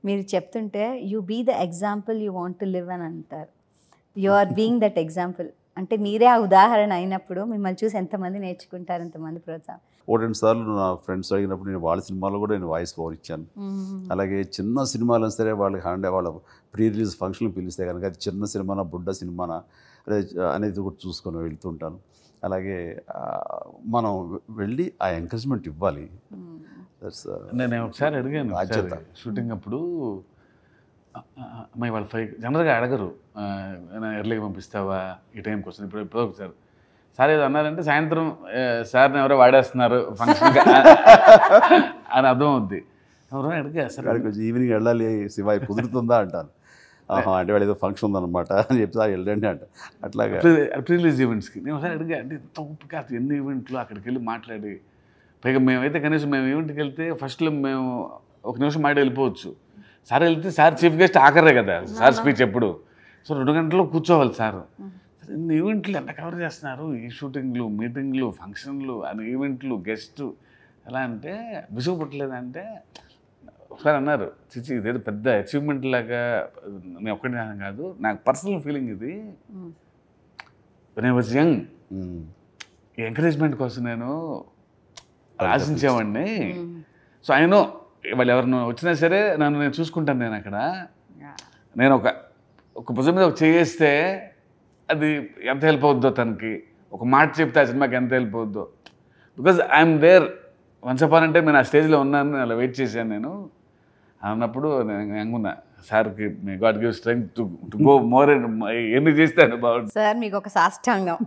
మీరు చెప్తుంటే you be the example you want to live అని అంటారు you are being that example అంటే మీరే ఆ ఉదాహరణ అయినప్పుడు మిమ్మల్ని చూసి ఎంతమంది నేర్చుకుంటారు ఎంతమంది ప్రోత్సాహం ఒకటి రెండు సార్లు నా ఫ్రెండ్స్ అడిగినప్పుడు నేను వాళ్ళ సినిమాలో కూడా నేను వాయిస్ ఓవర్ ఇచ్చాను అలాగే చిన్న సినిమాలు సరే వాళ్ళకి హండే వాళ్ళ ప్రీ రిలీజ్ ఫంక్షన్ పిలిస్తే కనుక అది చిన్న సినిమానా బుడ్డ సినిమానా అదే అనేది కూడా చూసుకొని వెళ్తుంటాను అలాగే ఆ, మనం వెళ్ళి ఆ ఎంకరేజ్మెంట్ ఇవ్వాలి దట్స్ నేను ఒకసారి అడిగాను బాధ్యత. ఒకసారి షూటింగ్ అప్పుడు ఆ, ఆ, అమ్మాయి వాళ్ళ ఫైవ్ జనరల్గా అడగరు ఆ, ఏమైనా ఎర్లీగా పంపిస్తావా ఈ టైంకి వస్తుంది ఇప్పుడు ఎప్పుడో ఒకసారి సార్ ఏదో అన్నారంటే సాయంత్రం ఆ, సార్ని ఎవరో వాడేస్తున్నారు ఫంక్షన్ అని అర్థం అవుద్ది ఎవరో అడిగా సార్ కొంచెం ఈవినింగ్ వెళ్ళాలి శివాయి కుదురుతుందా అంటాను ఆహా అంటే వాళ్ళు ఏదో ఫంక్షన్ ఉందన్నమాట అని చెప్తే "ఆ, వెళ్ళండి అంట అట్లాగా ప్రీ రిలీజ్ ఈవెంట్స్కి నేను ఒకసారి అడిగా అంటే ఇంత ఓపిక అసలు ఎన్ని ఈవెంట్లు అక్కడికి వెళ్ళి మాట్లాడి పైగా మేమైతే కనీసం మేము ఈవెంట్కి వెళ్తే ఫస్ట్లో మేము ఒక నిమిషం మాట వెళ్ళిపోవచ్చు సార్ వెళ్తే సార్ చీఫ్ గెస్ట్ ఆఖరే కదా సార్ స్పీచ్ ఎప్పుడు సో రెండు గంటల్లో కూర్చోవాలి సార్ సరే, ఇన్ని ఈవెంట్లు ఎంత కవర్ చేస్తున్నారు ఈ షూటింగ్లు మీటింగ్లు ఫంక్షన్లు అని ఈవెంట్లు గెస్ట్ ఎలా అంటే విసుగు పుట్టలేదంటే ఒకసారి అన్నారు చిచి ఇదేదో పెద్ద అచీవ్మెంట్ లాగా నేను ఒక్కటే కాదు నాకు పర్సనల్ ఫీలింగ్ ఇది నేను వాజ్ యంగ్ ఉమ్. ఈ ఎంకరేజ్మెంట్ కోసం నేను ఆశించేవాడిని సో ఆయన వాళ్ళు ఎవరినో వచ్చినా సరే నన్ను నేను చూసుకుంటాను నేను అక్కడ నేను ఒక ఒక భుజం మీద ఒక చేస్తే అది ఎంత హెల్ప్ అవుద్దో తనకి ఒక మాట చెప్తే ఆ సినిమాకి ఎంత హెల్ప్ అవుద్దో because I'm there once upon అంటే నేను ఆ స్టేజ్లో ఉన్నాను నేను అలా వెయిట్ చేశాను నేను అన్నప్పుడు నేను అనుకున్నా సార్కి may God give strength to to go more and ఎన్ని చేస్తాను బాగుంటుంది సార్ మీకు ఒక సాష్టాంగం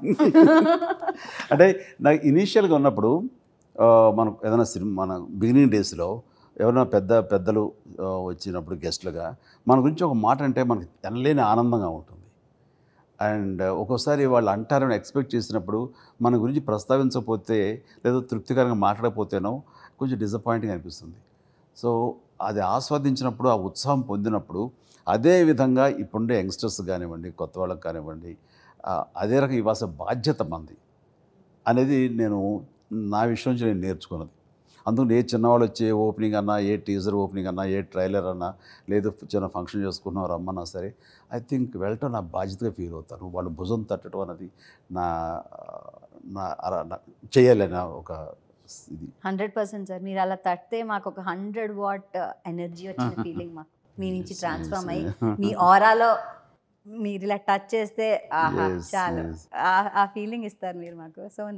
అంటే నాకు ఇనీషియల్గా ఉన్నప్పుడు ఆ, మనం ఏదైనా సినిమా మన బిగినింగ్ డేస్లో ఎవరైనా పెద్ద పెద్దలు ఆ, వచ్చినప్పుడు గెస్ట్లుగా మన గురించి ఒక మాట అంటే మనకి ఎనలేని ఆనందంగా ఉంటుంది అండ్ ఒక్కోసారి వాళ్ళు అంటారని ఎక్స్పెక్ట్ చేసినప్పుడు మన గురించి ప్రస్తావించకపోతే లేదా తృప్తికరంగా మాట్లాడకపోతేనో కొంచెం డిసప్పాయింటింగ్ అనిపిస్తుంది సో అది ఆస్వాదించినప్పుడు ఆ ఉత్సాహం పొందినప్పుడు అదే విధంగా ఇప్పుడుండే యంగ్స్టర్స్ కానివ్వండి కొత్త వాళ్ళకి కానివ్వండి ఆ, అదే రకం ఇవ్వాల్సిన బాధ్యత మంది అనేది నేను నా విషయం నుంచి నేను నేర్చుకున్నది అందుకు ఏ చిన్నవాళ్ళు వచ్చే ఓపెనింగ్ అన్నా ఏ టీజర్ ఓపెనింగ్ అన్నా ఏ ట్రైలర్ అన్నా లేదు చిన్న ఫంక్షన్ చేసుకున్నాం రమ్మన్నా సరే ఐ థింక్ వెళ్ళటం నా బాధ్యతగా ఫీల్ అవుతాను వాళ్ళు భుజం తట్టడం అనేది నా నా అర- నా- చేయాలన్న ఒక ఇది హండ్రెడ్ పర్సెంట్ సార్ మీరు అలా తడితే మాకు ఒక హండ్రెడ్ వాట్ ఎనర్జీ వచ్చిన ఫీలింగ్ మాకు మీ నుంచి Yes, ట్రాన్స్ఫార్మ్ yes, అయ్యి yes. మీ ఆరాలో మీరు ఇలా టచ్ చేస్తే ఆహా Yes, చాలు yes. ఆ- ఆ ఫీలింగ్ ఇస్తారు మీరు మాకు సో